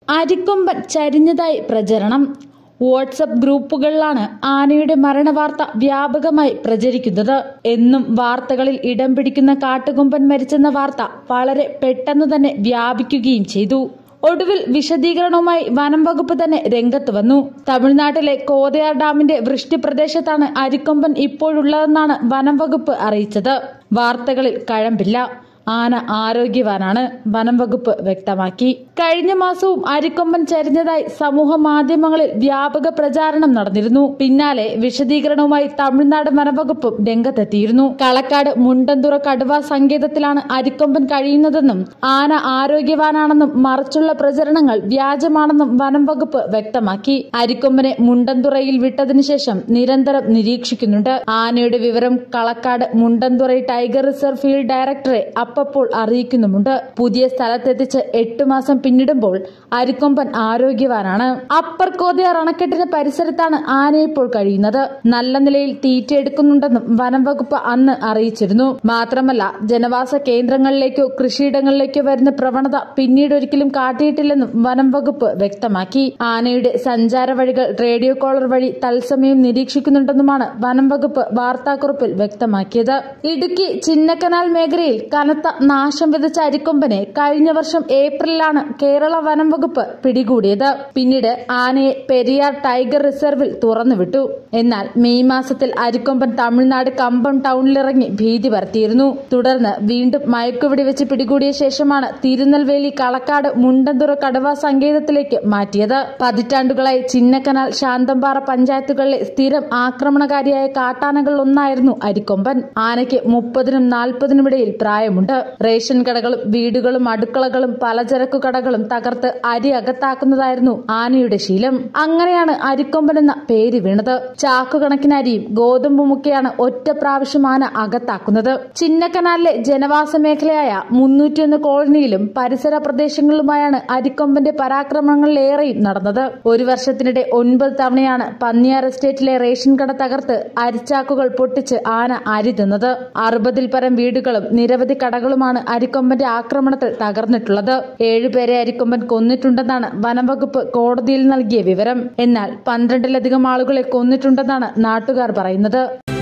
അരിക്കൊമ്പൻ ചരിഞ്ഞതായി പ്രചരണം വാട്സപ്പ് ഗ്രൂപ്പുകളിലാണ് ആനയുടെ മരണവാർത്ത വ്യാപകമായി പ്രചരിക്കുന്നത് എന്നും വാർത്തകളിൽ ഇടം പിടിക്കുന്ന കാട്ടുകൊമ്പൻ മരിച്ചെന്ന വാർത്ത വളരെ പെട്ടെന്ന് തന്നെ വ്യാപിക്കുകയും ചെയ്തു ഒടുവിൽ വിശദീകരണവുമായി വനം വകുപ്പ് തന്നെ രംഗത്ത് വന്നു തമിഴ്നാട്ടിലെ കോതയാർ ഡാമിന്റെ വൃഷ്ടി പ്രദേശത്താണ് അരിക്കൊമ്പൻ ഇപ്പോഴുള്ളതെന്നാണ് വനം വകുപ്പ് അറിയിച്ചത് വാർത്തകളിൽ കഴമ്പില്ല ആന ആരോഗ്യവാനാണ് വനം വകുപ്പ് വ്യക്തമാക്കി കഴിഞ്ഞ മാസവും അരിക്കൊമ്പൻ ചരിഞ്ഞതായി സമൂഹ മാധ്യമങ്ങളിൽ വ്യാപക പ്രചാരണം നടന്നിരുന്നു പിന്നാലെ വിശദീകരണവുമായി തമിഴ്നാട് വനംവകുപ്പും രംഗത്തെത്തിയിരുന്നു കളക്കാട് മുണ്ടന്തുറ കടുവ സങ്കേതത്തിലാണ് അരിക്കൊമ്പൻ കഴിയുന്നതെന്നും ആന ആരോഗ്യവാനാണെന്നും മറിച്ചുള്ള പ്രചരണങ്ങൾ വ്യാജമാണെന്നും വനം വകുപ്പ് വ്യക്തമാക്കി അരിക്കൊമ്പനെ മുണ്ടന്തുറയിൽ വിട്ടതിനു ശേഷം നിരന്തരം നിരീക്ഷിക്കുന്നുണ്ട് ആനയുടെ വിവരം Kalakkad Mundanthurai tiger reserve field ഡയറക്ടറെ അപ്പപ്പോൾ അറിയിക്കുന്നുമുണ്ട് പുതിയ സ്ഥലത്തെത്തിച്ച് എട്ട് മാസം പിന്നിടുമ്പോൾ അരിക്കൊമ്പൻ ആരോഗ്യവാനാണ് അപ്പർ കോതയാർ അണക്കെട്ടിന് പരിസരത്താണ് ആന ഇപ്പോൾ കഴിയുന്നത് നല്ല നിലയിൽ തീറ്റ എടുക്കുന്നുണ്ടെന്നും വനം വകുപ്പ് അന്ന് അറിയിച്ചിരുന്നു മാത്രമല്ല ജനവാസ കേന്ദ്രങ്ങളിലേക്കോ കൃഷിയിടങ്ങളിലേക്കോ വരുന്ന പ്രവണത പിന്നീട് ഒരിക്കലും കാട്ടിയിട്ടില്ലെന്നും വനം വകുപ്പ് വ്യക്തമാക്കി ആനയുടെ സഞ്ചാര വഴികൾ റേഡിയോ കോളർ വഴി തത്സമയം നിരീക്ഷിക്കുന്നുണ്ടെന്നുമാണ് വനം വകുപ്പ് വാർത്താക്കുറിപ്പിൽ വ്യക്തമാക്കിയത് ഇടുക്കി ചിന്നക്കനാൽ മേഖലയിൽ കനത്ത നാശം വിതച്ച അരിക്കൊമ്പനെ കഴിഞ്ഞ വർഷം ഏപ്രിലാണ് കേരള വനം വകുപ്പ് പിടികൂടിയത് പിന്നീട് ആനയെ പെരിയാർ ടൈഗർ റിസർവിൽ തുറന്നുവിട്ടു എന്നാൽ മെയ് മാസത്തിൽ അരിക്കൊമ്പൻ തമിഴ്നാട് കമ്പം ടൗണിലിറങ്ങി ഭീതി പരത്തിയിരുന്നു തുടർന്ന് വീണ്ടും മയക്കുവെടി വെച്ച് പിടികൂടിയ ശേഷമാണ് തിരുനെൽവേലി കളക്കാട് മുണ്ടന്തുറ കടുവ സങ്കേതത്തിലേക്ക് മാറ്റിയത് പതിറ്റാണ്ടുകളായി ചിന്നക്കനാൽ ശാന്തമ്പാറ പഞ്ചായത്തുകളിലെ സ്ഥിരം ആക്രമണകാരിയായ കാട്ടാനകളിലൊന്നായിരുന്നു അരിക്കൊമ്പൻ ആനയ്ക്ക് മുപ്പതിനും നാൽപ്പതിനും ഇടയിൽ പ്രായമുണ്ട് റേഷൻ കടകളും വീടുകളും അടുക്കളകളും പലചരക്കു കടകളും തകർത്ത് അരി അകത്താക്കുന്നതായിരുന്നു ആനയുടെ ശീലം അങ്ങനെയാണ് അരിക്കൊമ്പൻ എന്ന പേര് വീണത് ചാക്കുകണക്കിന് അരിയും ഗോതമ്പുമൊക്കെയാണ് ഒറ്റ പ്രാവശ്യം ആന അകത്താക്കുന്നത് ചിന്നക്കനാലിലെ ജനവാസ മേഖലയായ മുന്നൂറ്റിയൊന്ന് കോളനിയിലും പരിസര പ്രദേശങ്ങളിലുമായാണ് അരിക്കൊമ്പന്റെ പരാക്രമണങ്ങളിലേറെയും നടന്നത് ഒരു വർഷത്തിനിടെ ഒൻപത് തവണയാണ് പന്നിയാർ എസ്റ്റേറ്റിലെ റേഷൻ കട തകർത്ത് അരിച്ചാക്കുകൾ പൊട്ടിച്ച് ആന അരി തിന്നത് അറുപതിൽ പരം വീടുകളും നിരവധി കടകളുമാണ് അരിക്കൊമ്പന്റെ ആക്രമണത്തിൽ തകർന്നിട്ടുള്ളത് ഏഴുപേരെ അരിക്കൊമ്പൻ കൊന്നിട്ടുണ്ടെന്നാണ് വനംവകുപ്പ് കോടതിയിൽ നൽകിയ വിവരം എന്നാൽ പന്ത്രണ്ടിലധികം ആളുകളെ കൊന്നിട്ടുണ്ടെന്നാണ് നാട്ടുകാർ പറയുന്നത്